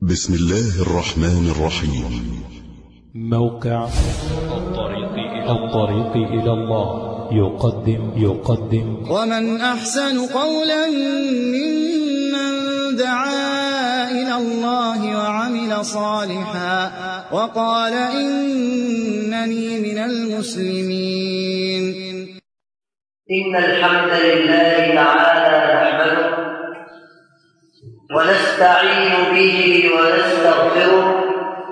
بسم الله الرحمن الرحيم موقع الطريق إلى الطريق إلى الله يقدم يقدم ومن أحسن قولا ممن دعا إلى الله وعمل صالحا وقال إنني من المسلمين إن الحمد لله تعالى نحمده ونستعين به ونستغفره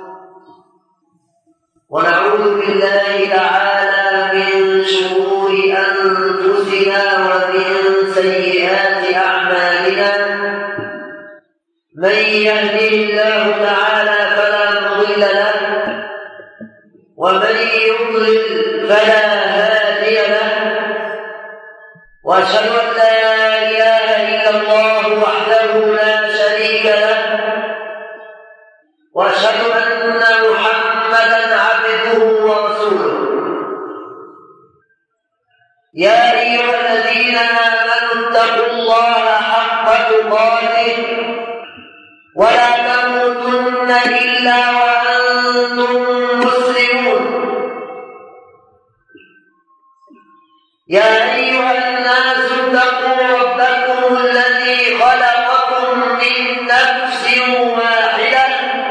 ونعوذ بالله تعالى من شرور أنفسنا ومن سيئات أعمالنا من يهده الله تعالى فلا مضل له ومن يضلل فلا هادي له واشهد ان لا اله الا الله وحده لا شريك له واشهد ان محمدا عبده ورسوله يا ايها الذين امنوا اتقوا الله حق تقاته ولا تموتن الا وانتم مسلمون يا أيها الناس اتقوا ربكم الذي خلقكم من نفس واحدة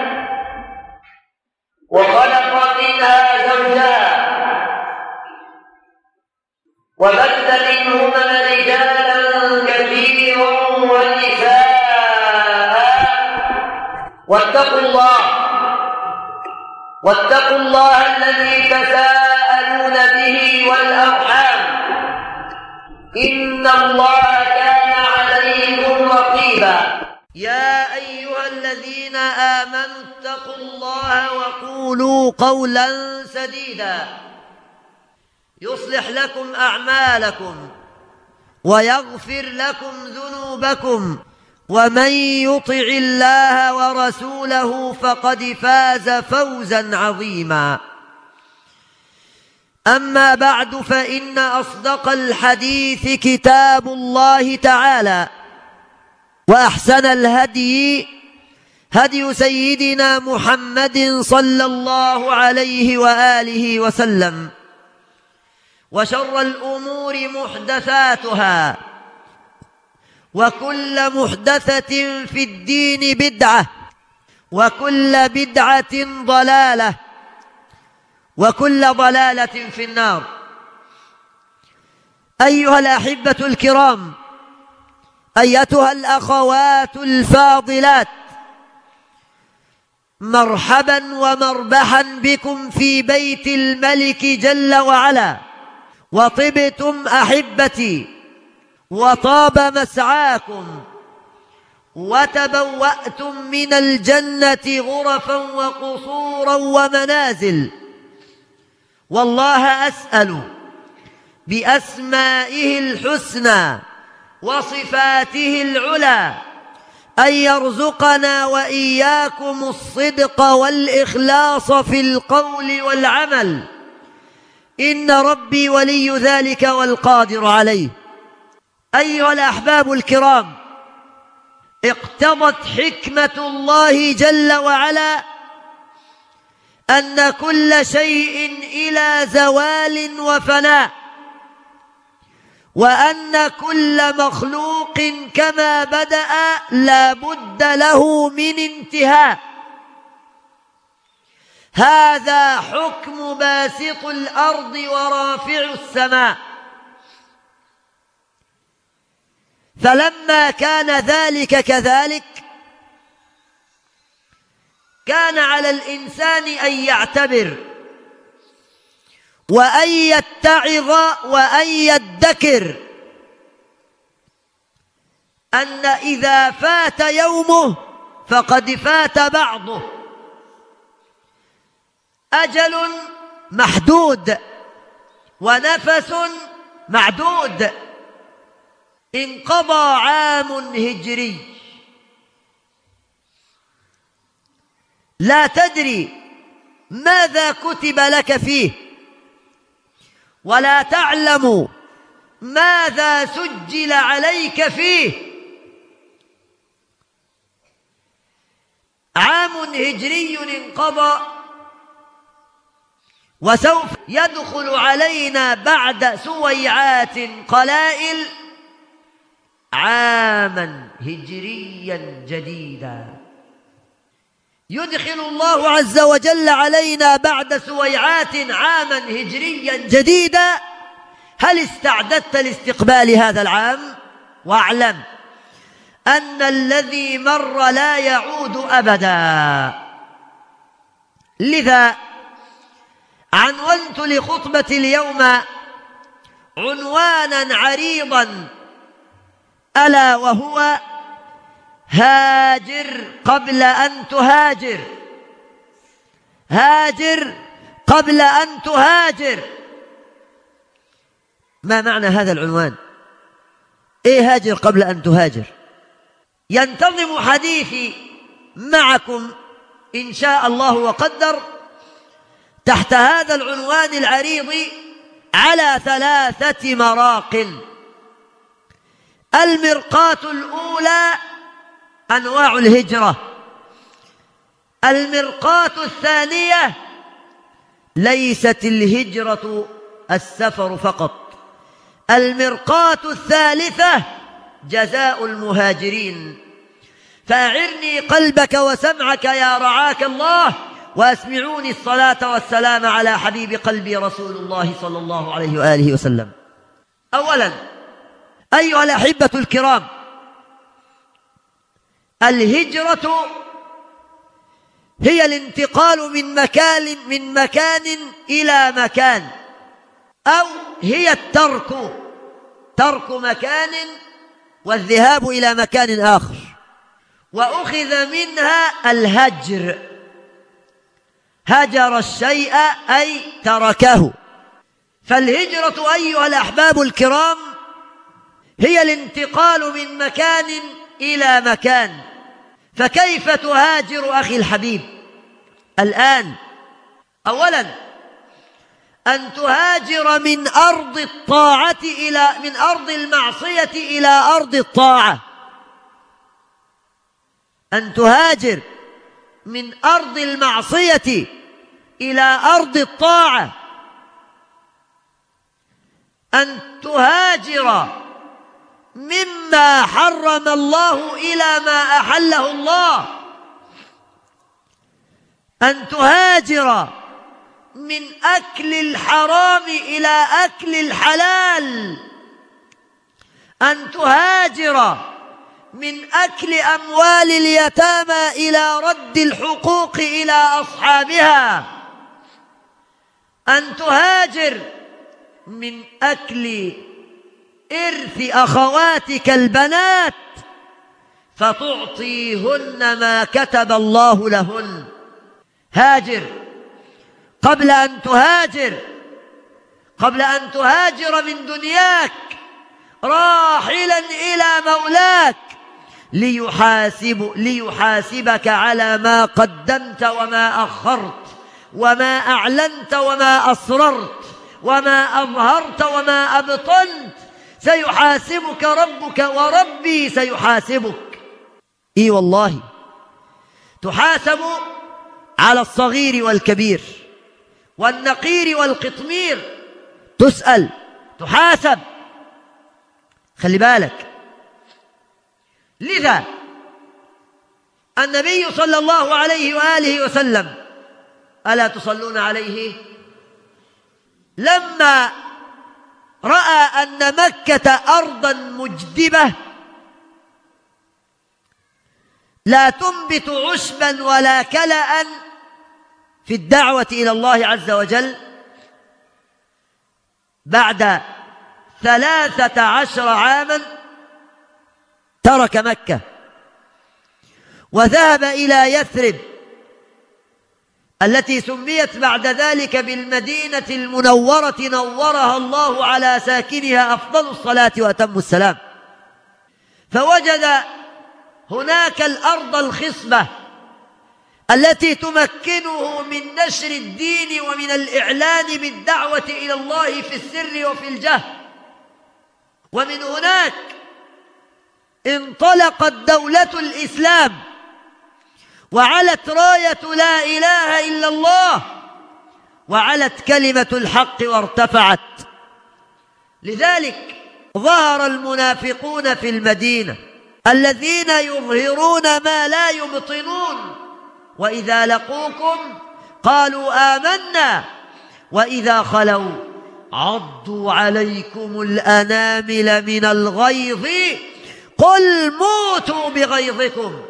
وخلق منها زوجها وبث منهما رجالا كثيرا ونساء واتقوا الله واتقوا الله الذي تساءلون به والأرحام إن الله كان عليكم رقيبا يا أيها الذين آمنوا اتقوا الله وقولوا قولا سديدا يصلح لكم أعمالكم ويغفر لكم ذنوبكم ومن يطع الله ورسوله فقد فاز فوزا عظيما أما بعد فإن أصدق الحديث كتاب الله تعالى وأحسن الهدي هدي سيدنا محمد صلى الله عليه وآله وسلم وشر الأمور محدثاتها وكل محدثة في الدين بدعة وكل بدعة ضلالة وكل ضلالة في النار أيها الأحبة الكرام أيتها الأخوات الفاضلات مرحبا ومربحا بكم في بيت الملك جل وعلا وطبتم أحبتي وطاب مسعاكم وتبوأتم من الجنة غرفا وقصورا ومنازل والله أسأل بأسمائه الحسنى وصفاته العلى أن يرزقنا وإياكم الصدق والإخلاص في القول والعمل إن ربي ولي ذلك والقادر عليه أيها الأحباب الكرام اقتضت حكمة الله جل وعلا أن كل شيء إلى زوال وفناء وأن كل مخلوق كما بدأ لا بد له من انتهاء هذا حكم باسط الأرض ورافع السماء فلما كان ذلك كذلك كان على الإنسان أن يعتبر وأن يتعظ وأن يدكر أن إذا فات يومه فقد فات بعضه أجل محدود ونفس معدود انقضى عام هجري لا تدري ماذا كتب لك فيه ولا تعلم ماذا سجل عليك فيه هجري انقضى وسوف يدخل علينا بعد سويعات قلائل عاما هجريا جديدا يدخل الله عز وجل علينا بعد سويعات عاما هجريا جديدا هل استعددت لاستقبال هذا العام واعلم ان الذي مر لا يعود ابدا لذا عنونت لخطبه اليوم عنوانا عريضا الا وهو هاجر قبل ان تهاجر هاجر قبل ان تهاجر ما معنى هذا العنوان ايه هاجر قبل ان تهاجر ينتظم حديثي معكم ان شاء الله وقدر تحت هذا العنوان العريض على ثلاثه مراق المرقاه الاولى انواع الهجره المرقاه الثانيه ليست الهجره السفر فقط المرقاه الثالثه جزاء المهاجرين فاعرني قلبك وسمعك يا رعاك الله واسمعوني الصلاه والسلام على حبيب قلبي رسول الله صلى الله عليه واله وسلم اولا ايها الاحبه الكرام الهجره هي الانتقال من مكان من مكان الى مكان او هي الترك ترك مكان والذهاب الى مكان اخر واخذ منها الهجر هجر الشيء اي تركه فالهجره ايها الاحباب الكرام هي الانتقال من مكان الى مكان فكيف تهاجر اخي الحبيب الان اولا ان تهاجر من ارض الطاعه الى من ارض المعصيه الى ارض الطاعه ان تهاجر من ارض المعصيه الى ارض الطاعه ان تهاجر مما حرم الله الى ما احله الله ان تهاجر من اكل الحرام الى اكل الحلال ان تهاجر من اكل اموال اليتامى الى رد الحقوق الى اصحابها ان تهاجر من اكل ارث اخواتك البنات فتعطيهن ما كتب الله لهن هاجر قبل ان تهاجر قبل ان تهاجر من دنياك راحلا الى مولاك ليحاسب ليحاسبك على ما قدمت وما اخرت وما اعلنت وما اسررت وما اظهرت وما ابطنت سيحاسبك ربك وربي سيحاسبك اي والله تحاسب على الصغير والكبير والنقير والقطمير تسأل تحاسب خلي بالك لذا النبي صلى الله عليه وآله وسلم ألا تصلون عليه لما رأى أن مكة أرضا مجدبة لا تنبت عشبا ولا كلأ في الدعوة إلى الله عز وجل بعد ثلاثة عشر عاما ترك مكة وذهب إلى يثرب التي سميت بعد ذلك بالمدينة المنورة نورها الله على ساكنها أفضل الصلاة وأتم السلام فوجد هناك الأرض الخصبة التي تمكنه من نشر الدين ومن الإعلان بالدعوة إلى الله في السر وفي الجهر ومن هناك انطلقت دولة الإسلام وعلت راية لا إله إلا الله وعلت كلمة الحق وارتفعت لذلك ظهر المنافقون في المدينة الذين يظهرون ما لا يبطنون وإذا لقوكم قالوا آمنا وإذا خلوا عضوا عليكم الأنامل من الغيظ قل موتوا بغيظكم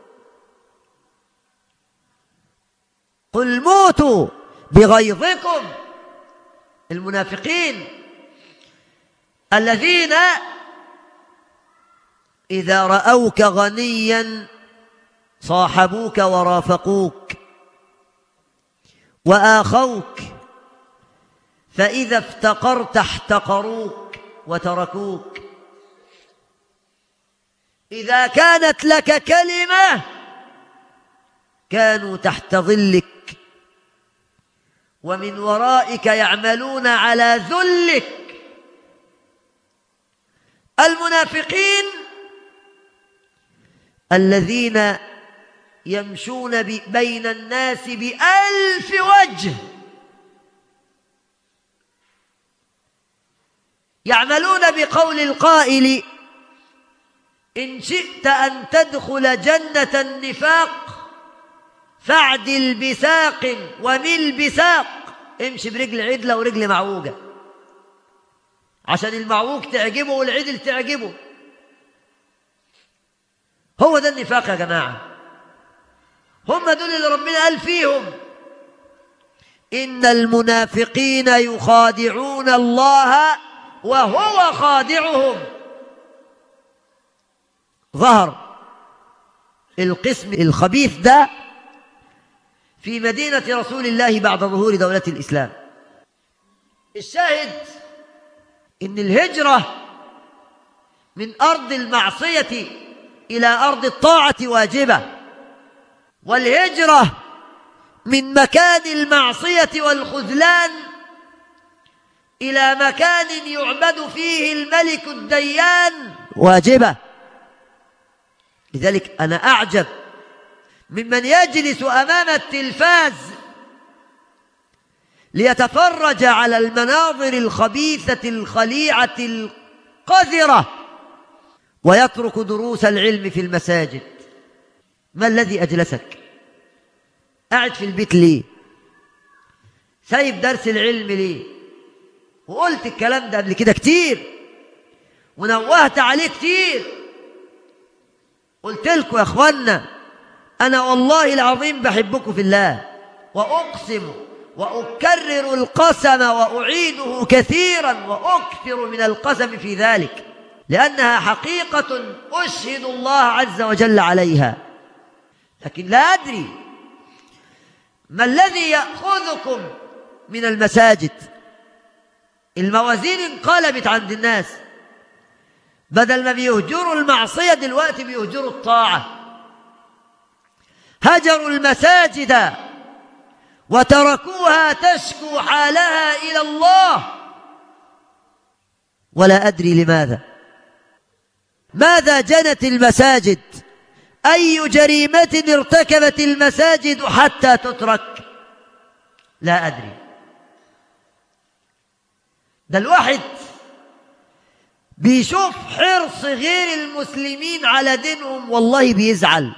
قل موتوا بغيظكم المنافقين الذين إذا رأوك غنيا صاحبوك ورافقوك وآخوك فإذا افتقرت احتقروك وتركوك إذا كانت لك كلمة كانوا تحت ظلك ومن ورائك يعملون على ذلك المنافقين الذين يمشون بين الناس بألف وجه يعملون بقول القائل إن شئت أن تدخل جنة النفاق فاعدل بساق ومل بساق امشي برجل عدلة ورجل معوجة عشان المعوج تعجبه والعدل تعجبه هو ده النفاق يا جماعة هم دول اللي ربنا قال فيهم إن المنافقين يخادعون الله وهو خادعهم ظهر القسم الخبيث ده في مدينة رسول الله بعد ظهور دولة الإسلام الشاهد إن الهجرة من أرض المعصية إلى أرض الطاعة واجبة والهجرة من مكان المعصية والخذلان إلى مكان يعبد فيه الملك الديان واجبة لذلك أنا أعجب ممن يجلس أمام التلفاز ليتفرج على المناظر الخبيثة الخليعة القذرة ويترك دروس العلم في المساجد ما الذي أجلسك قاعد في البيت ليه سايب درس العلم ليه وقلت الكلام ده قبل كده كتير ونوهت عليه كتير قلت لكم يا اخوانا انا والله العظيم بحبكم في الله واقسم واكرر القسم واعيده كثيرا واكثر من القسم في ذلك لانها حقيقه اشهد الله عز وجل عليها لكن لا ادري ما الذي ياخذكم من المساجد الموازين انقلبت عند الناس بدل ما بيهجروا المعصيه دلوقتي بيهجروا الطاعه هجروا المساجد وتركوها تشكو حالها الى الله ولا ادري لماذا ماذا جنت المساجد اي جريمه ارتكبت المساجد حتى تترك لا ادري ده الواحد بيشوف حرص غير المسلمين على دينهم والله بيزعل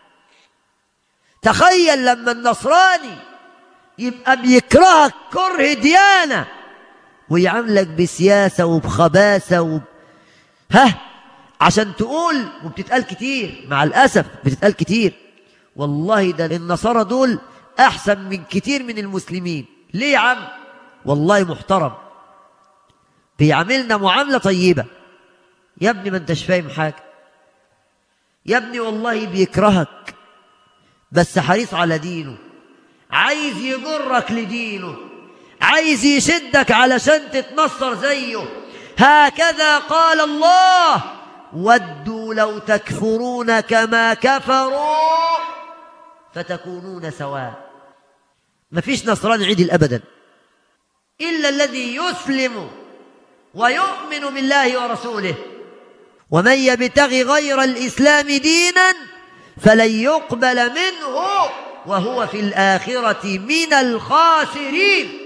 تخيل لما النصراني يبقى بيكرهك كره ديانة ويعاملك بسياسة وبخباثة وب... ها عشان تقول وبتتقال كتير مع الأسف بتتقال كتير والله ده النصارى دول أحسن من كتير من المسلمين ليه يا عم والله محترم بيعاملنا معاملة طيبة يا ابني ما انتش فاهم حاجة يا ابني والله بيكرهك بس حريص على دينه عايز يجرك لدينه عايز يشدك علشان تتنصر زيه هكذا قال الله ودوا لو تكفرون كما كفروا فتكونون سواء مفيش نصراني عدل ابدا الا الذي يسلم ويؤمن بالله ورسوله ومن يبتغي غير الاسلام دينا فلن يقبل منه وهو في الآخرة من الخاسرين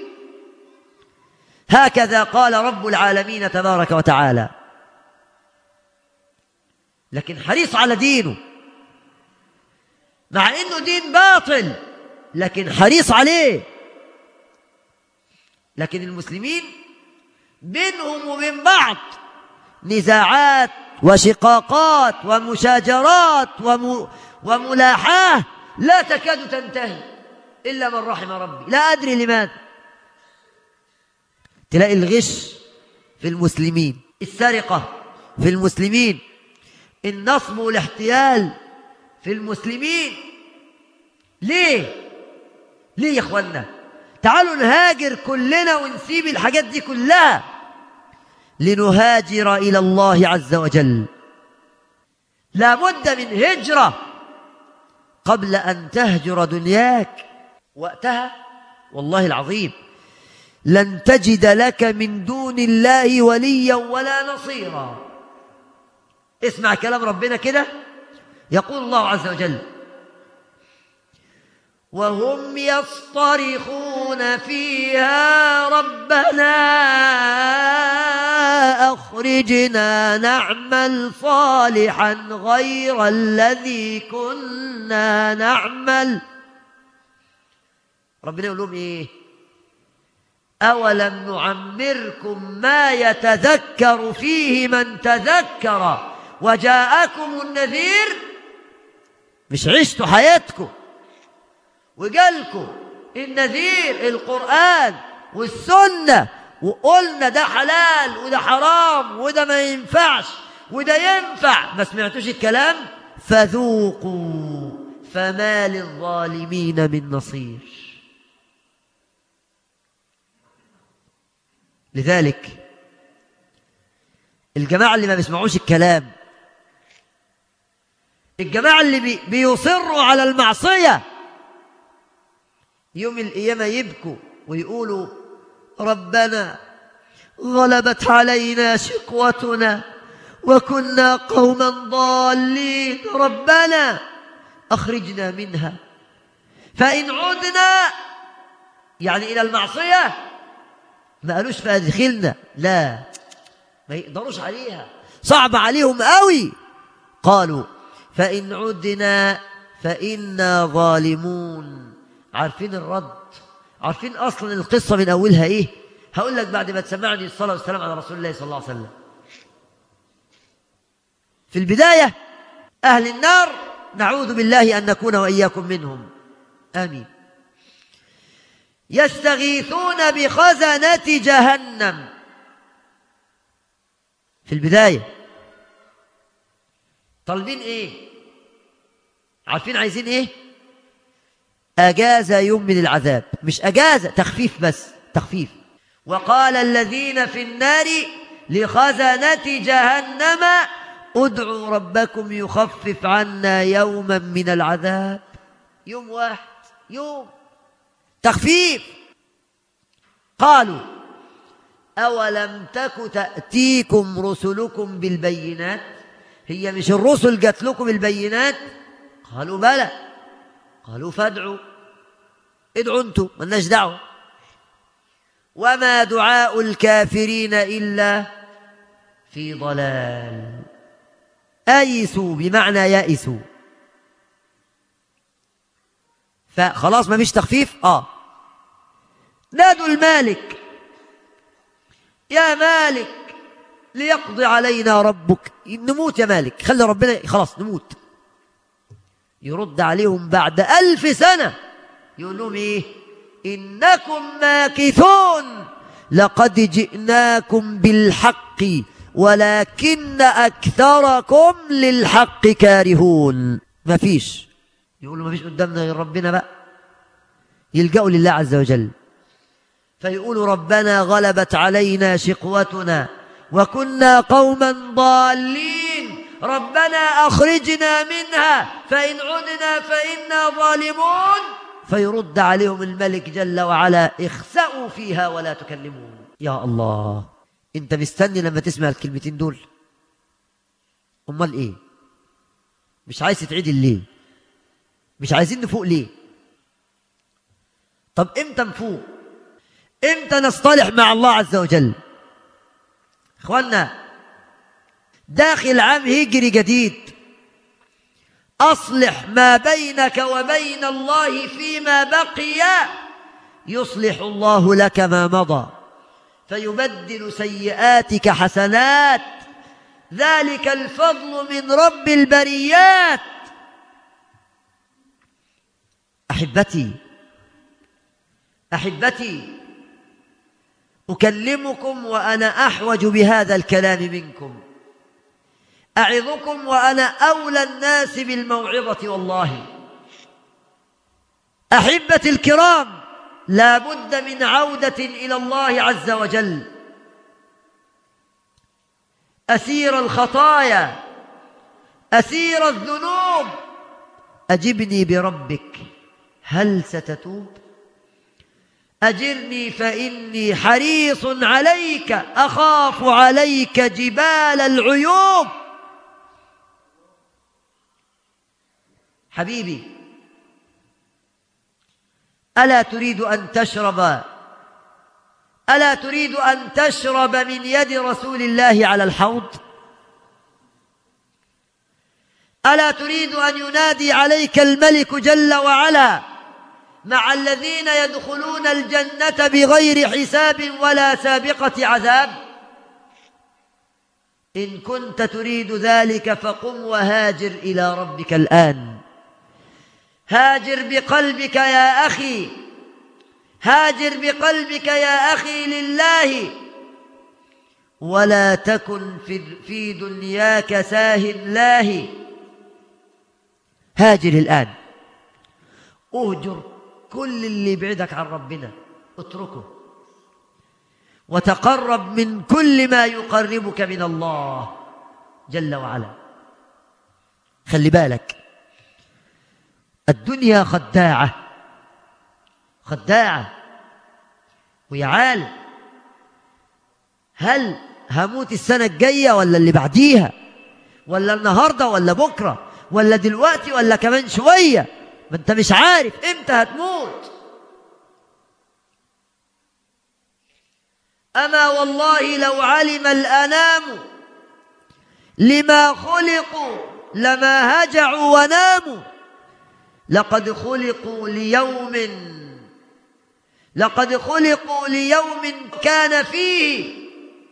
هكذا قال رب العالمين تبارك وتعالى لكن حريص على دينه مع انه دين باطل لكن حريص عليه لكن المسلمين بينهم وبين بعض نزاعات وشقاقات ومشاجرات وم... وملاحاه لا تكاد تنتهي إلا من رحم ربي لا أدري لماذا تلاقي الغش في المسلمين السرقة في المسلمين النصب والاحتيال في المسلمين ليه ليه يا اخوانا تعالوا نهاجر كلنا ونسيب الحاجات دي كلها لنهاجر إلى الله عز وجل لا بد من هجرة قبل أن تهجر دنياك وقتها والله العظيم لن تجد لك من دون الله وليا ولا نصيرا اسمع كلام ربنا كده يقول الله عز وجل وهم يصطرخون فيها ربنا أخرجنا نعمل صالحا غير الذي كنا نعمل ربنا يقول لهم إيه أولم نعمركم ما يتذكر فيه من تذكر وجاءكم النذير مش عشتوا حياتكم وجالكم النذير القرآن والسنة وقلنا ده حلال وده حرام وده ما ينفعش وده ينفع ما سمعتوش الكلام فذوقوا فما للظالمين من نصير لذلك الجماعة اللي ما بيسمعوش الكلام الجماعة اللي بي بيصروا على المعصية يوم القيامة يبكوا ويقولوا ربنا غلبت علينا شقوتنا وكنا قوما ضالين ربنا أخرجنا منها فإن عدنا يعني إلى المعصية ما قالوش فأدخلنا لا ما يقدروش عليها صعب عليهم قوي قالوا فإن عدنا فإنا ظالمون عارفين الرد عارفين أصلا القصة من أولها إيه هقول لك بعد ما تسمعني الصلاة والسلام على رسول الله صلى الله عليه وسلم في البداية أهل النار نعوذ بالله أن نكون وإياكم منهم آمين يستغيثون بخزنة جهنم في البداية طالبين ايه عارفين عايزين ايه أجازة يوم من العذاب مش أجازة تخفيف بس تخفيف وقال الذين في النار لخزنة جهنم ادعوا ربكم يخفف عنا يوما من العذاب يوم واحد يوم تخفيف قالوا أولم تك تأتيكم رسلكم بالبينات هي مش الرسل جات لكم البينات قالوا بلى قالوا فادعوا ادعوا انتم ملناش دعوه وما دعاء الكافرين إلا في ضلال أيسوا بمعنى يائسوا فخلاص ما فيش تخفيف اه نادوا المالك يا مالك ليقضي علينا ربك نموت يا مالك خلي ربنا خلاص نموت يرد عليهم بعد ألف سنة يقول لهم إيه إنكم ماكثون لقد جئناكم بالحق ولكن أكثركم للحق كارهون ما فيش يقولوا ما فيش قدامنا غير ربنا بقى يلجأوا لله عز وجل فيقولوا ربنا غلبت علينا شقوتنا وكنا قوما ضالين ربنا أخرجنا منها فإن عدنا فإنا ظالمون فيرد عليهم الملك جل وعلا اخسأوا فيها ولا تكلمون يا الله انت مستني لما تسمع الكلمتين دول امال ايه مش عايز تعيد ليه مش عايزين نفوق ليه طب امتى نفوق امتى نصطلح مع الله عز وجل اخوانا داخل عام هجري جديد اصلح ما بينك وبين الله فيما بقي يصلح الله لك ما مضى فيبدل سيئاتك حسنات ذلك الفضل من رب البريات احبتي احبتي اكلمكم وانا احوج بهذا الكلام منكم اعظكم وانا اولى الناس بالموعظه والله احبتي الكرام لا بد من عوده الى الله عز وجل اسير الخطايا اسير الذنوب اجبني بربك هل ستتوب اجرني فاني حريص عليك اخاف عليك جبال العيوب حبيبي الا تريد ان تشرب الا تريد ان تشرب من يد رسول الله على الحوض الا تريد ان ينادي عليك الملك جل وعلا مع الذين يدخلون الجنه بغير حساب ولا سابقه عذاب ان كنت تريد ذلك فقم وهاجر الى ربك الان هاجر بقلبك يا اخي هاجر بقلبك يا اخي لله ولا تكن في في دنياك ساه لاهي هاجر الان اهجر كل اللي يبعدك عن ربنا اتركه وتقرب من كل ما يقربك من الله جل وعلا خلي بالك الدنيا خداعة خداعة ويا عالم هل هموت السنة الجاية ولا اللي بعديها ولا النهاردة ولا بكرة ولا دلوقتي ولا كمان شوية ما انت مش عارف امتى هتموت أما والله لو علم الأنام لما خلقوا لما هجعوا وناموا لقد خلقوا ليوم لقد خلقوا ليوم كان فيه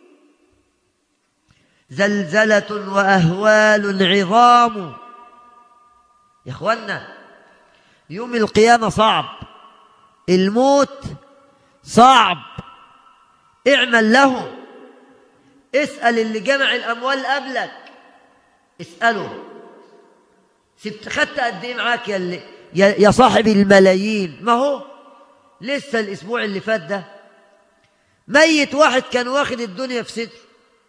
زلزلة وأهوال عظام يا إخوانا يوم القيامة صعب الموت صعب اعمل له اسأل اللي جمع الأموال قبلك اسأله سبت خدت قد ايه معاك يا, اللي يا, يا صاحب الملايين ما هو لسه الاسبوع اللي فات ده ميت واحد كان واخد الدنيا في صدره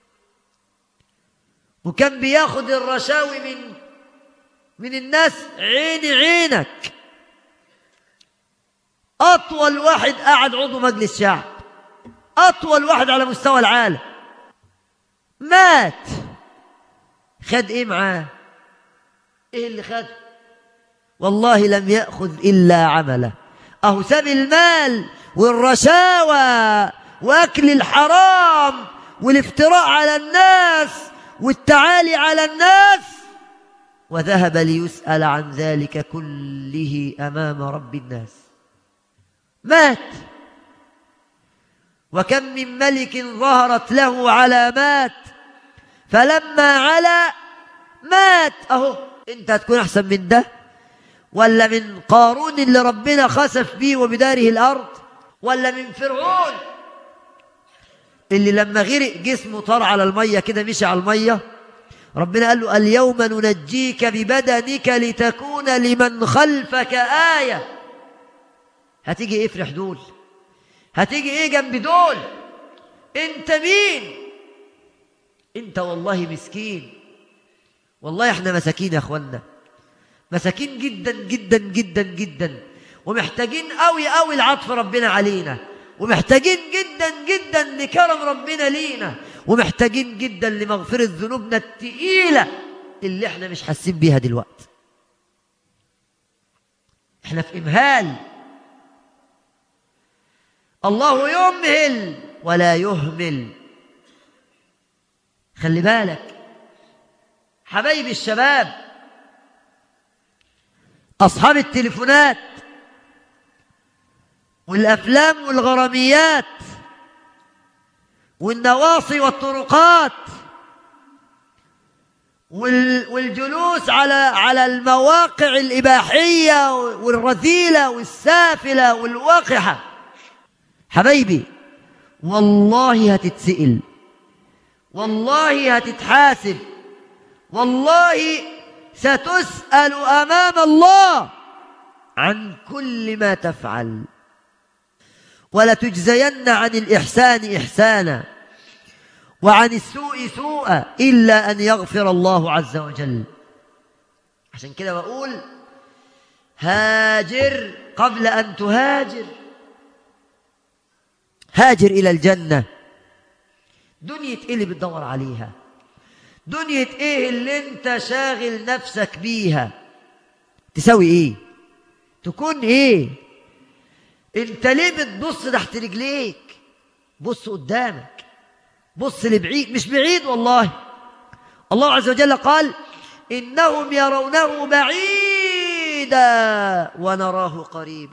وكان بياخد الرشاوي من من الناس عيني عينك اطول واحد قاعد عضو مجلس شعب اطول واحد على مستوى العالم مات خد ايه معاه ايه اللي خد والله لم ياخذ الا عمله اهو ساب المال والرشاوى واكل الحرام والافتراء على الناس والتعالي على الناس وذهب ليسال عن ذلك كله امام رب الناس مات وكم من ملك ظهرت له علامات فلما علا مات اهو انت هتكون احسن من ده ولا من قارون اللي ربنا خسف بيه وبداره الارض ولا من فرعون اللي لما غرق جسمه طار على الميه كده مشي على الميه ربنا قال له اليوم ننجيك ببدنك لتكون لمن خلفك آية هتيجي ايه في دول هتيجي ايه جنب دول انت مين انت والله مسكين والله احنا مساكين يا اخوانا مساكين جدا جدا جدا جدا ومحتاجين قوي قوي العطف ربنا علينا ومحتاجين جدا جدا لكرم ربنا لينا ومحتاجين جدا لمغفرة ذنوبنا التقيلة اللي احنا مش حاسين بيها دلوقتي احنا في إمهال الله يمهل ولا يهمل خلي بالك حبايبي الشباب أصحاب التليفونات والأفلام والغراميات والنواصي والطرقات وال- والجلوس على على المواقع الإباحية والرذيلة والسافلة والوقحة حبايبي والله هتتسئل والله هتتحاسب والله ستسأل أمام الله عن كل ما تفعل ولتجزين عن الإحسان إحسانا وعن السوء سوءا إلا أن يغفر الله عز وجل عشان كده بقول هاجر قبل أن تهاجر هاجر إلى الجنة دنيا إيه اللي بتدور عليها دنيا إيه اللي أنت شاغل نفسك بيها تساوي إيه تكون إيه أنت ليه بتبص تحت رجليك بص قدامك بص لبعيد مش بعيد والله الله عز وجل قال إنهم يرونه بعيدا ونراه قريبا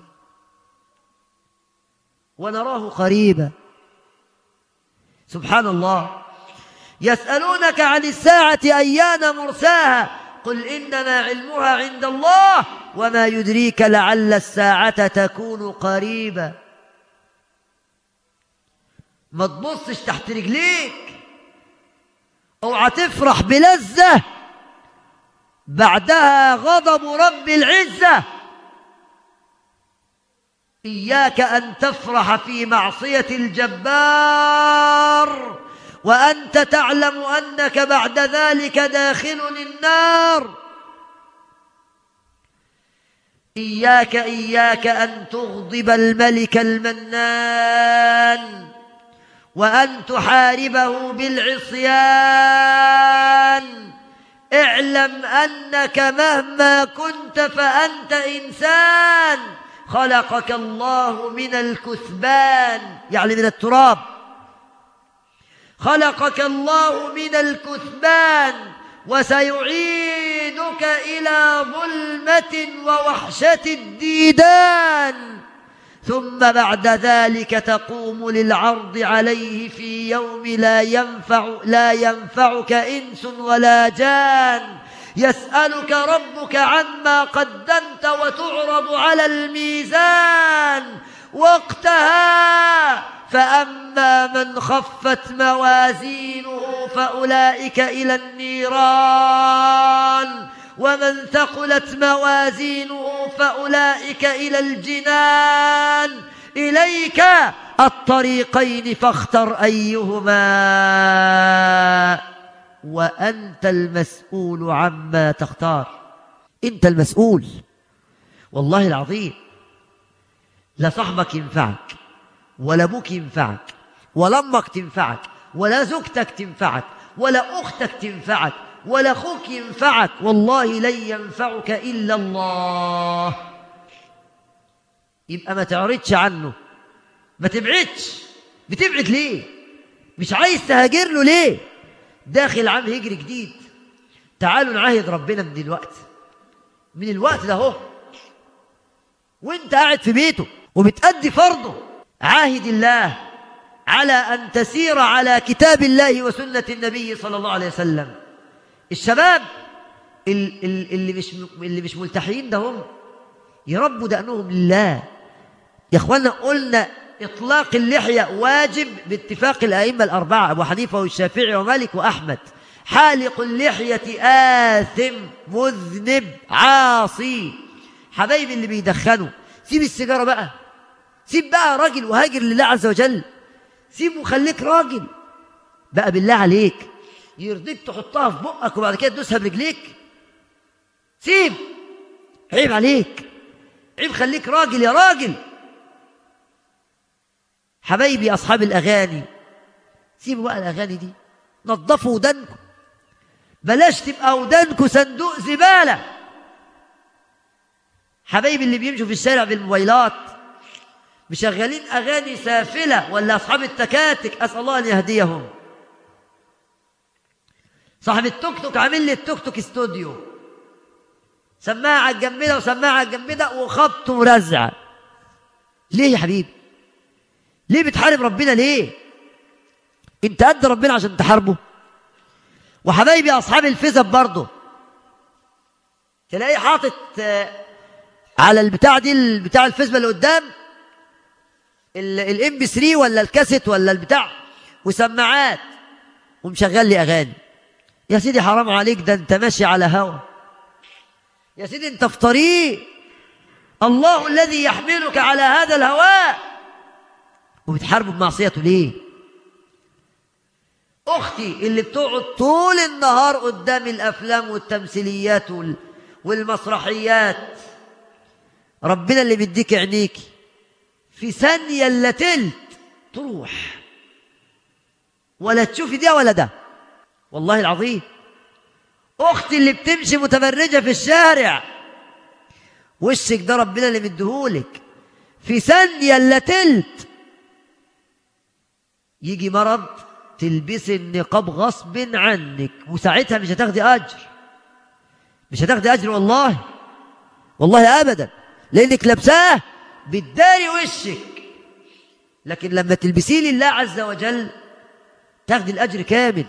ونراه قريبا سبحان الله يسألونك عن الساعة أيان مرساها قل إنما علمها عند الله وما يدريك لعل الساعة تكون قريبا ما تبصش تحت رجليك اوعى تفرح بلذة بعدها غضب رب العزة إياك أن تفرح في معصية الجبار وأنت تعلم أنك بعد ذلك داخل النار إياك إياك أن تغضب الملك المنان وأن تحاربه بالعصيان اعلم أنك مهما كنت فأنت إنسان خلقك الله من الكثبان يعني من التراب خلقك الله من الكثبان وسيعيدك إلى ظلمة ووحشة الديدان ثم بعد ذلك تقوم للعرض عليه في يوم لا ينفع لا ينفعك انس ولا جان يسألك ربك عما قدمت وتعرض على الميزان وقتها فأما من خفت موازينه فأولئك إلى النيران ومن ثقلت موازينه فأولئك إلى الجنان إليك الطريقين فاختر أيهما وأنت المسؤول عما تختار أنت المسؤول والله العظيم لا صاحبك ينفعك ولا أبوك ينفعك ولا أمك تنفعك ولا زوجتك تنفعك ولا أختك تنفعك ولا أخوك ينفعك والله لن ينفعك إلا الله يبقى ما تعرضش عنه ما تبعدش بتبعد ليه مش عايز تهاجر له ليه داخل عام هجري جديد تعالوا نعاهد ربنا من الوقت من الوقت ده اهو وانت قاعد في بيته وبتأدي فرضه عاهد الله على أن تسير على كتاب الله وسنة النبي صلى الله عليه وسلم الشباب ال- ال- اللي مش اللي مش ملتحيين ده هم يربوا دقنهم لله يا اخوانا قلنا اطلاق اللحيه واجب باتفاق الائمه الاربعه ابو حنيفه والشافعي ومالك واحمد حالق اللحيه آثم مذنب عاصي حبايبي اللي بيدخنوا سيب السيجاره بقى سيب بقى راجل وهاجر لله عز وجل سيب وخليك راجل بقى بالله عليك يرضيك تحطها في بقك وبعد كده تدوسها برجليك سيب عيب عليك عيب خليك راجل يا راجل حبايبي أصحاب الأغاني سيبوا بقى الأغاني دي نظفوا ودانكم بلاش تبقى ودانكم صندوق زبالة حبايبي اللي بيمشوا في الشارع بالموبايلات مشغلين أغاني سافلة ولا أصحاب التكاتك أسأل الله أن يهديهم صاحب التوك توك عامل لي التوك توك استوديو سماعة جنبنا وسماعة جنبنا وخبط ورزع ليه يا حبيبي ليه بتحارب ربنا ليه انت قد ربنا عشان تحاربه وحبايبي اصحاب الفيزب برضه تلاقيه حاطط آه، على البتاع دي البتاع الفيسبا اللي قدام الام بي 3 ولا الكاسيت ولا البتاع وسماعات ومشغل لي اغاني يا سيدي حرام عليك ده انت ماشي على هوا يا سيدي انت في طريق الله الذي يحملك على هذا الهواء وبتحاربه بمعصيته ليه اختي اللي بتقعد طول النهار قدام الافلام والتمثيليات وال- والمسرحيات ربنا اللي بيديك عينيك في ثانية الا تلت تروح ولا تشوفي ده ولا ده والله العظيم اختي اللي بتمشي متبرجة في الشارع وشك ده ربنا اللي مديهولك في ثانية الا تلت يجي مرض تلبسي النقاب غصب عنك وساعتها مش هتاخدي اجر مش هتاخدي اجر والله والله ابدا لانك لابساه بتداري وشك لكن لما تلبسيه لله عز وجل تاخدي الاجر كامل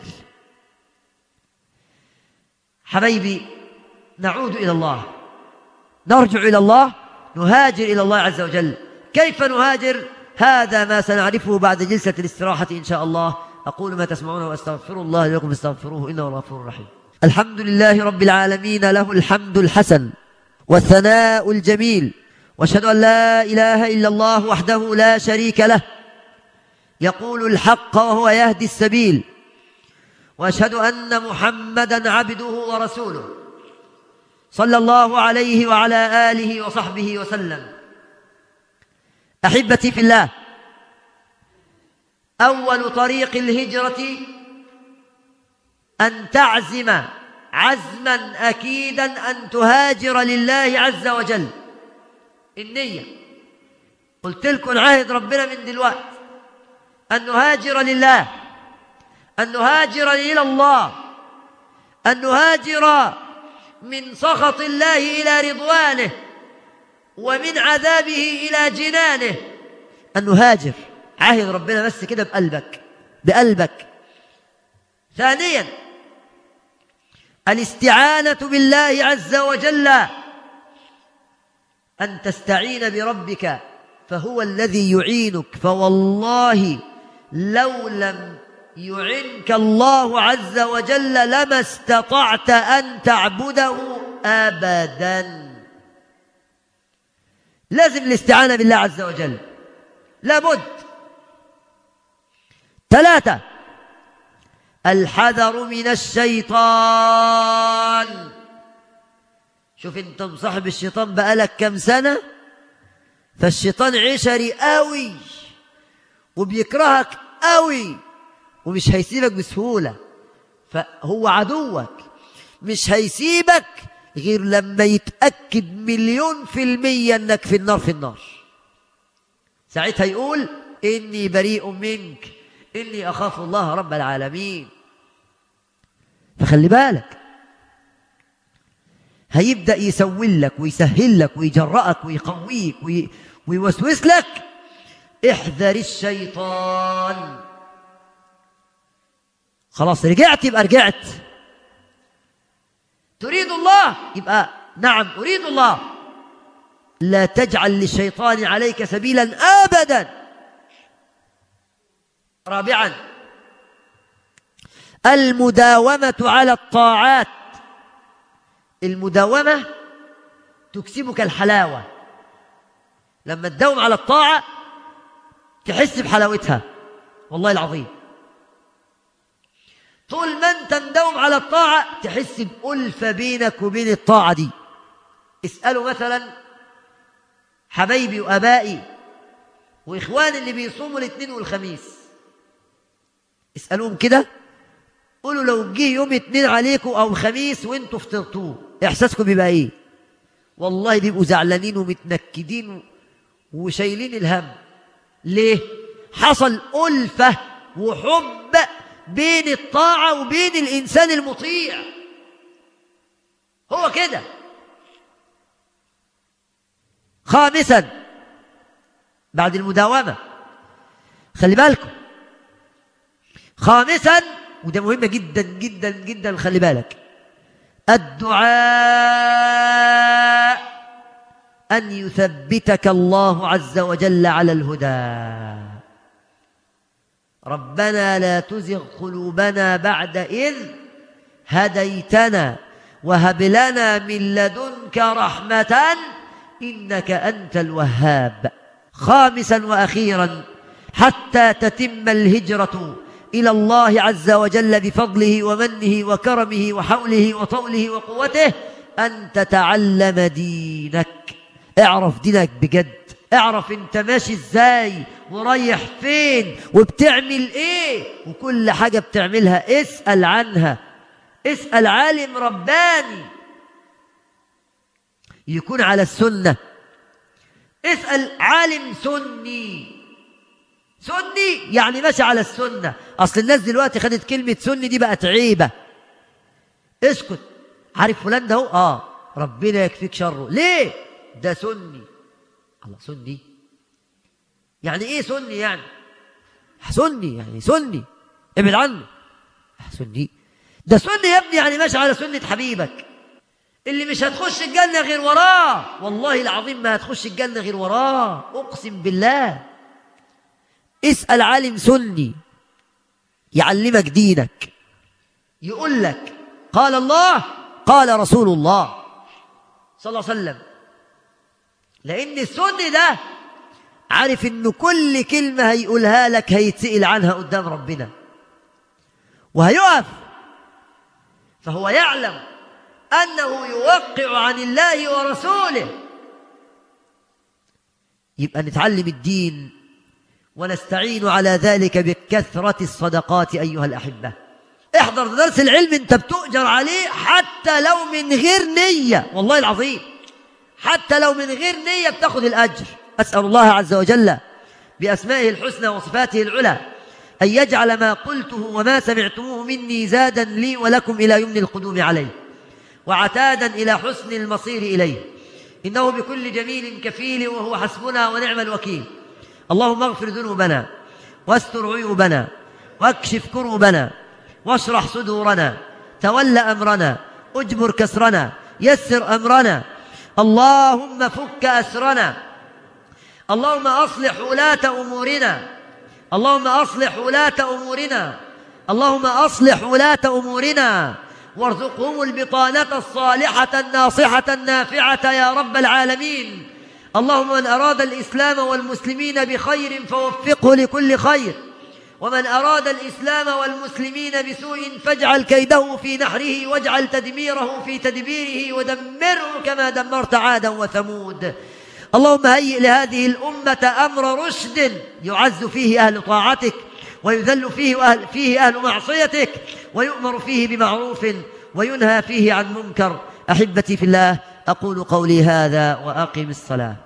حبايبي نعود الى الله نرجع الى الله نهاجر الى الله عز وجل كيف نهاجر هذا ما سنعرفه بعد جلسه الاستراحه ان شاء الله اقول ما تسمعون واستغفر الله لكم فاستغفروه انه هو الغفور الرحيم الحمد لله رب العالمين له الحمد الحسن والثناء الجميل واشهد ان لا اله الا الله وحده لا شريك له يقول الحق وهو يهدي السبيل واشهد ان محمدا عبده ورسوله صلى الله عليه وعلى اله وصحبه وسلم احبتي في الله اول طريق الهجره ان تعزم عزما اكيدا ان تهاجر لله عز وجل النيه قلت لكم عهد ربنا من دلوقتي ان نهاجر لله ان نهاجر الى الله ان نهاجر من سخط الله الى رضوانه ومن عذابه الى جنانه ان نهاجر عاهد ربنا بس كده بقلبك بقلبك ثانيا الاستعانه بالله عز وجل ان تستعين بربك فهو الذي يعينك فوالله لو لم يعنك الله عز وجل لما استطعت ان تعبده ابدا لازم الاستعانه بالله عز وجل لابد ثلاثه الحذر من الشيطان شوف انت مصاحب الشيطان بقالك كم سنه فالشيطان عشري قوي وبيكرهك قوي ومش هيسيبك بسهولة فهو عدوك مش هيسيبك غير لما يتأكد مليون في المية انك في النار في النار ساعتها يقول إني بريء منك إني أخاف الله رب العالمين فخلي بالك هيبدأ يسول لك ويسهل لك ويجرأك ويقويك وي... ويوسوس لك احذر الشيطان خلاص رجعت يبقى رجعت تريد الله يبقى نعم أريد الله لا تجعل للشيطان عليك سبيلا أبدا رابعا المداومة على الطاعات المداومة تكسبك الحلاوة لما تداوم على الطاعة تحس بحلاوتها والله العظيم طول ما انت مداوم على الطاعة تحس بألفة بينك وبين الطاعة دي اسألوا مثلا حبايبي وأبائي وإخواني اللي بيصوموا الاثنين والخميس اسألوهم كده قولوا لو جه يوم اتنين عليكم أو خميس وانتوا فطرتوه إحساسكم بيبقى إيه والله بيبقوا زعلانين ومتنكدين وشايلين الهم ليه حصل ألفة وحب بين الطاعة وبين الإنسان المطيع هو كده خامسا بعد المداومة خلي بالكم خامسا وده مهمة جدا جدا جدا خلي بالك الدعاء أن يثبتك الله عز وجل على الهدى ربنا لا تزغ قلوبنا بعد إذ هديتنا وهب لنا من لدنك رحمة إنك أنت الوهاب خامسا وأخيرا حتى تتم الهجرة إلى الله عز وجل بفضله ومنه وكرمه وحوله وطوله وقوته أن تتعلم دينك اعرف دينك بجد اعرف انت ماشي ازاي ورايح فين وبتعمل ايه وكل حاجة بتعملها اسأل عنها اسأل عالم رباني يكون على السنة اسأل عالم سني سني يعني ماشي على السنة أصل الناس دلوقتي خدت كلمة سني دي بقت عيبة اسكت عارف فلان ده هو اه ربنا يكفيك شره ليه ده سني الله سني يعني ايه سني يعني سني يعني سني ابعد عنه سني ده سني يا ابني يعني ماشي على سنة حبيبك اللي مش هتخش الجنة غير وراه والله العظيم ما هتخش الجنة غير وراه أقسم بالله اسأل عالم سني يعلمك دينك يقول لك قال الله قال رسول الله صلى الله عليه وسلم لأن السني ده عارف إنه كل كلمة هيقولها لك هيتسئل عنها قدام ربنا وهيقف فهو يعلم أنه يوقع عن الله ورسوله يبقى نتعلم الدين ونستعين على ذلك بكثرة الصدقات أيها الأحبة احضر درس العلم انت بتؤجر عليه حتى لو من غير نية والله العظيم حتى لو من غير نية بتاخذ الأجر أسأل الله عز وجل بأسمائه الحسنى وصفاته العلى أن يجعل ما قلته وما سمعتموه مني زادا لي ولكم إلى يمن القدوم عليه وعتادا إلى حسن المصير إليه إنه بكل جميل كفيل وهو حسبنا ونعم الوكيل اللهم اغفر ذنوبنا واستر عيوبنا واكشف كروبنا واشرح صدورنا تول أمرنا اجبر كسرنا يسر أمرنا اللهم فك أسرنا اللهم أصلح ولاة أمورنا اللهم أصلح ولاة أمورنا اللهم أصلح ولاة أمورنا وارزقهم البطانة الصالحة الناصحة النافعة يا رب العالمين اللهم من أراد الإسلام والمسلمين بخير فوفقه لكل خير ومن أراد الإسلام والمسلمين بسوء فاجعل كيده في نحره واجعل تدميره في تدبيره ودمره كما دمرت عادا وثمود اللهم هيئ لهذه الأمة أمر رشد يعز فيه أهل طاعتك ويذل فيه أهل, فيه أهل معصيتك ويؤمر فيه بمعروف وينهى فيه عن منكر أحبتي في الله أقول قولي هذا وأقم الصلاة